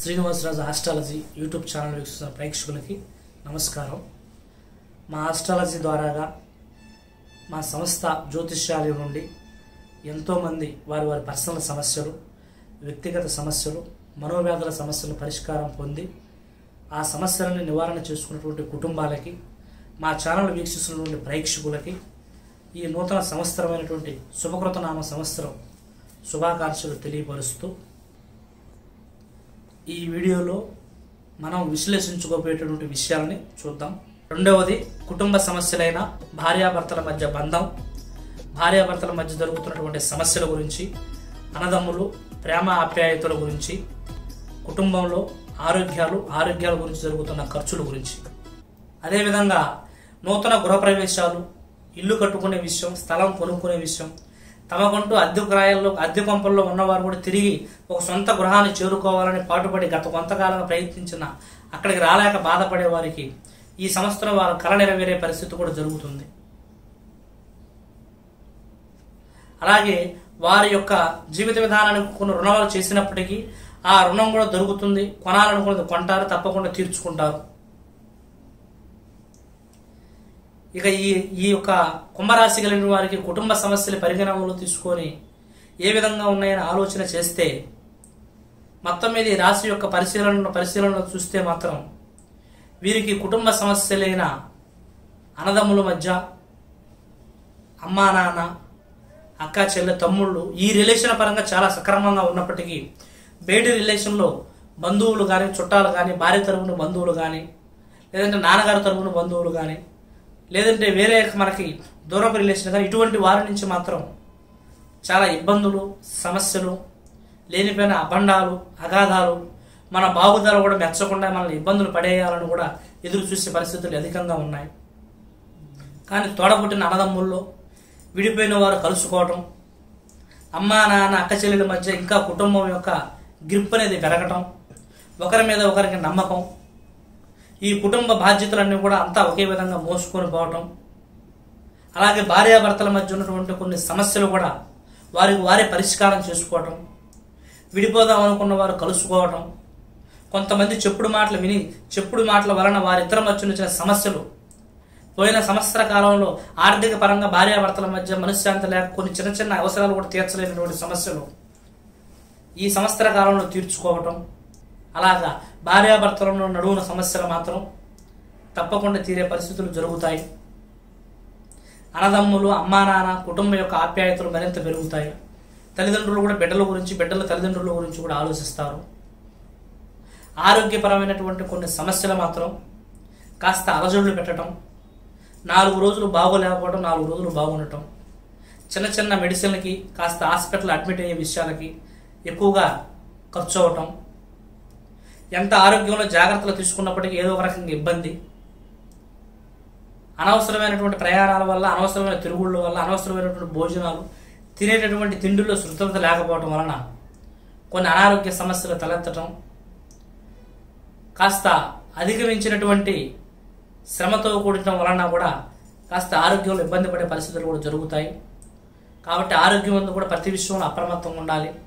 Srinivasaraju astrology YouTube channel వీక్షిస్తున్న ప్రేక్షకులకి నమస్కారం మా ఆస్ట్రాలజీ ద్వారాగా మా సంస్థ జ్యోతిష్యాలయం నుండి ఎంతోమంది వారి వారి పర్సనల్ సమస్యలు వ్యక్తిగత సమస్యలు మనోవ్యాధుల సమస్యలు పరిష్కారం పొంది ఆ సమస్యలను నివారణ చేసుకున్నటువంటి కుటుంబాలకి మా ఛానల్ వీక్షిస్తున్నటువంటి ప్రేక్షకులకి ఈ నూతన సంవత్సరమైనటువంటి శుభకృతనామ సంవత్సరం శుభాకాంక్షలు తెలియపరుస్తూ ఈ వీడియోలో మనం విశ్లేషించుకోబోయేటటువంటి విషయాలని చూద్దాం రెండవది కుటుంబ సమస్యలైన భార్యాభర్తల మధ్య బంధం భార్యాభర్తల మధ్య జరుగుతున్నటువంటి సమస్యల గురించి అన్నదమ్ములు ప్రేమ ఆప్యాయతల గురించి కుటుంబంలో ఆరోగ్యాలు ఆరోగ్యాల గురించి జరుగుతున్న ఖర్చుల గురించి అదేవిధంగా నూతన గృహప్రవేశాలు ఇల్లు కట్టుకునే విషయం స్థలం కొనుక్కునే విషయం తమకంటూ అద్దె గ్రాయాల్లో అద్దె కొంపల్లో ఉన్నవారు కూడా తిరిగి ఒక సొంత గృహాన్ని చేరుకోవాలని పాటుపడి గత కొంతకాలంగా ప్రయత్నించిన అక్కడికి రాలేక బాధపడే వారికి ఈ సంవత్సరం వారు కళ నెరవేరే పరిస్థితి కూడా జరుగుతుంది అలాగే వారి యొక్క జీవిత విధానానికి కొన్ని రుణాలు చేసినప్పటికీ ఆ రుణం కూడా దొరుకుతుంది కొనాలనుకున్నది కొంటారు తప్పకుండా తీర్చుకుంటారు ఇక ఈ ఈ యొక్క కుంభరాశి కలిగిన వారికి కుటుంబ సమస్యలు పరిగణనలో తీసుకొని ఏ విధంగా ఉన్నాయని ఆలోచన చేస్తే మొత్తం మీద ఈ రాశి యొక్క పరిశీలన పరిశీలనలో చూస్తే మాత్రం వీరికి కుటుంబ సమస్యలైన అన్నదమ్ముల మధ్య అమ్మా నాన్న అక్క చెల్లె తమ్ముళ్ళు ఈ రిలేషన్ పరంగా చాలా సక్రమంగా ఉన్నప్పటికీ బయటి రిలేషన్లో బంధువులు కానీ చుట్టాలు కానీ భార్య తరపున బంధువులు కానీ లేదంటే నాన్నగారి తరపున బంధువులు కానీ లేదంటే వేరే మనకి దూరపు రిలేషన్ కానీ ఇటువంటి వారి నుంచి మాత్రం చాలా ఇబ్బందులు సమస్యలు లేనిపోయిన అబండాలు అగాధాలు మన బాగుదల కూడా మెచ్చకుండా మనల్ని ఇబ్బందులు పడేయాలని కూడా ఎదురు చూసే పరిస్థితులు అధికంగా ఉన్నాయి కానీ తోడబుట్టిన అన్నదమ్ముల్లో విడిపోయిన వారు కలుసుకోవటం అమ్మా నాన్న అక్క చెల్లెల మధ్య ఇంకా కుటుంబం యొక్క గ్రిప్ అనేది పెరగటం ఒకరి మీద ఒకరికి నమ్మకం ఈ కుటుంబ బాధ్యతలన్నీ కూడా అంతా ఒకే విధంగా మోసుకొని పోవటం అలాగే భార్యాభర్తల మధ్య ఉన్నటువంటి కొన్ని సమస్యలు కూడా వారికి వారే పరిష్కారం చేసుకోవటం విడిపోదాం అనుకున్న వారు కలుసుకోవటం కొంతమంది చెప్పుడు మాటలు విని చెప్పుడు మాటల వలన వారిద్దరి మధ్య వచ్చిన సమస్యలు పోయిన సంవత్సర కాలంలో ఆర్థిక పరంగా భార్యాభర్తల మధ్య మనశ్శాంతి లేక కొన్ని చిన్న చిన్న అవసరాలు కూడా తీర్చలేనటువంటి సమస్యలు ఈ సంవత్సర కాలంలో తీర్చుకోవటం అలాగా భార్యాభర్తలను నడువున సమస్యలు మాత్రం తప్పకుండా తీరే పరిస్థితులు జరుగుతాయి అన్నదమ్ములు అమ్మా నాన్న కుటుంబం యొక్క ఆప్యాయతలు మరింత పెరుగుతాయి తల్లిదండ్రులు కూడా బిడ్డల గురించి బిడ్డల తల్లిదండ్రుల గురించి కూడా ఆలోచిస్తారు ఆరోగ్యపరమైనటువంటి కొన్ని సమస్యలు మాత్రం కాస్త అలజడులు పెట్టడం నాలుగు రోజులు బాగోలేకపోవడం నాలుగు రోజులు బాగుండటం చిన్న చిన్న మెడిసిన్లకి కాస్త హాస్పిటల్ అడ్మిట్ అయ్యే విషయాలకి ఎక్కువగా ఖర్చు అవటం ఎంత ఆరోగ్యంలో జాగ్రత్తలు తీసుకున్నప్పటికీ ఏదో ఒక రకంగా ఇబ్బంది అనవసరమైనటువంటి ప్రయాణాల వల్ల అనవసరమైన తిరుగుళ్ళ వల్ల అనవసరమైనటువంటి భోజనాలు తినేటటువంటి తిండిలో శృతత లేకపోవడం వలన కొన్ని అనారోగ్య సమస్యలు తలెత్తటం కాస్త అధిగమించినటువంటి శ్రమతో కూడిన వలన కూడా కాస్త ఆరోగ్యంలో ఇబ్బంది పడే పరిస్థితులు కూడా జరుగుతాయి కాబట్టి ఆరోగ్యం అందు కూడా ప్రతి విషయంలో అప్రమత్తంగా ఉండాలి